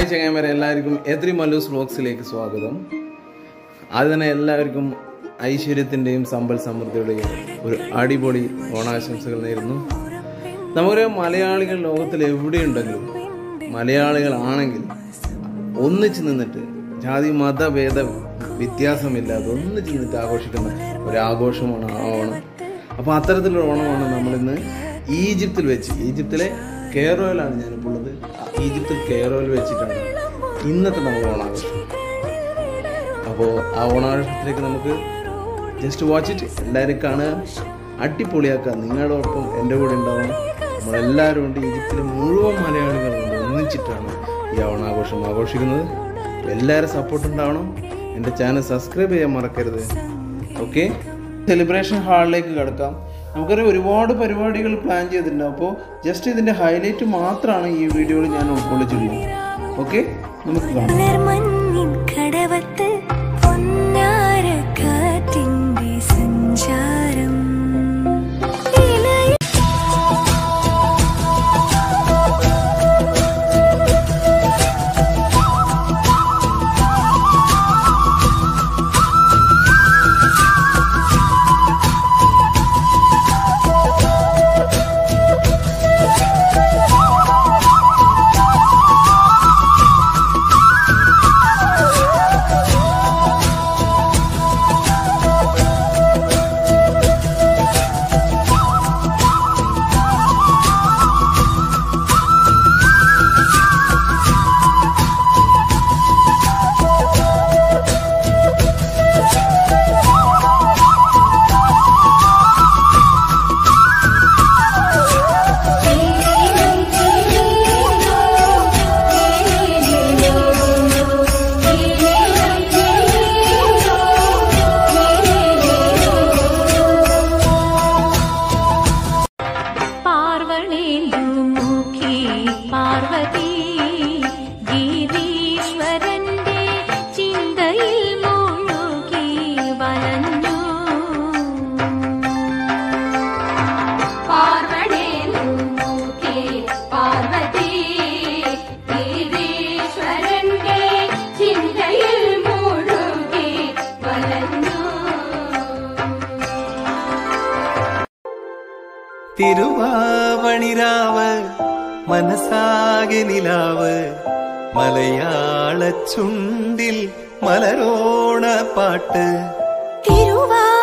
ചങ്ങന്മാരെ എല്ലാവർക്കും എത്രി മല്ലൂസ് വ്ലോഗ്സിലേക്ക് സ്വാഗതം ആദ്യം തന്നെ എല്ലാവർക്കും ഐശ്വര്യത്തിൻ്റെയും സമ്പൽ സമൃദ്ധിയുടെയും ഒരു അടിപൊളി ഓണാശംസകൾ നേരുന്നു നമ്മുടെ മലയാളികൾ ലോകത്തിൽ എവിടെയുണ്ടെങ്കിലും മലയാളികളാണെങ്കിൽ ഒന്നിച്ച് നിന്നിട്ട് ജാതി മതഭേദ വ്യത്യാസമില്ലാതെ ഒന്നിച്ച് നിന്നിട്ട് ആഘോഷിക്കുന്ന ഒരു ആഘോഷമാണ് ആ ഓണം അപ്പോൾ അത്തരത്തിലുള്ള ഓണമാണ് നമ്മളിന്ന് ഈജിപ്തിൽ വെച്ച് ഈജിപ്തിലെ കെയറോയിലാണ് ഞാനിപ്പോൾ ഉള്ളത് ആ ഈജിപ്തിൽ കെയറോയിൽ വെച്ചിട്ടാണ് ഇന്നത്തെ നമ്മൾ ഓണാഘോഷം അപ്പോൾ ആ ഓണാഘോഷത്തിലേക്ക് നമുക്ക് ജസ്റ്റ് വാച്ച് ഇറ്റ് എല്ലാവരും കാണുക അടിപൊളിയാക്കുക നിങ്ങളോടൊപ്പം എൻ്റെ കൂടെ ഉണ്ടാവണം നമ്മളെല്ലാവരും ഉണ്ട് ഈജിപ്തിലെ മുഴുവൻ മലയാളികളുണ്ട് ഒന്നിച്ചിട്ടാണ് ഈ ഓണാഘോഷം ആഘോഷിക്കുന്നത് എല്ലാവരും സപ്പോർട്ട് ഉണ്ടാവണം എൻ്റെ ചാനൽ സബ്സ്ക്രൈബ് ചെയ്യാൻ മറക്കരുത് ഓക്കെ സെലിബ്രേഷൻ ഹാളിലേക്ക് കിടക്കാം നമുക്കറിയാം ഒരുപാട് പരിപാടികൾ പ്ലാൻ ചെയ്തിട്ടുണ്ട് അപ്പോൾ ജസ്റ്റ് ഇതിൻ്റെ ഹൈലൈറ്റ് മാത്രമാണ് ഈ വീഡിയോയിൽ ഞാൻ ഉൾക്കൊള്ളിച്ചിട്ടുള്ളത് ഓക്കെ നമുക്ക് കാണാം മലർമഞ്ഞിൻ കടവത്ത് പൊന്നാര കാറ്റിന്റെ സഞ്ചാരം ഇലയിൽ പാർവണേന്ദുമുഖി പാർവതി ഗിരീശ്വരന്റെ ചിന്തയിൽ മുഴുകി വലഞ്ഞു പാർവണേന്ദുമുഖി പാർവതി ഗിരീശ്വരന്റെ ചിന്തയിൽ മുഴുകി വലഞ്ഞു തിരുവാവണിരാവ് മനസ്സാകെ നിലാവ് മലയാള ചുണ്ടിൽ മലരോണ പാട്ട് തിരുവാ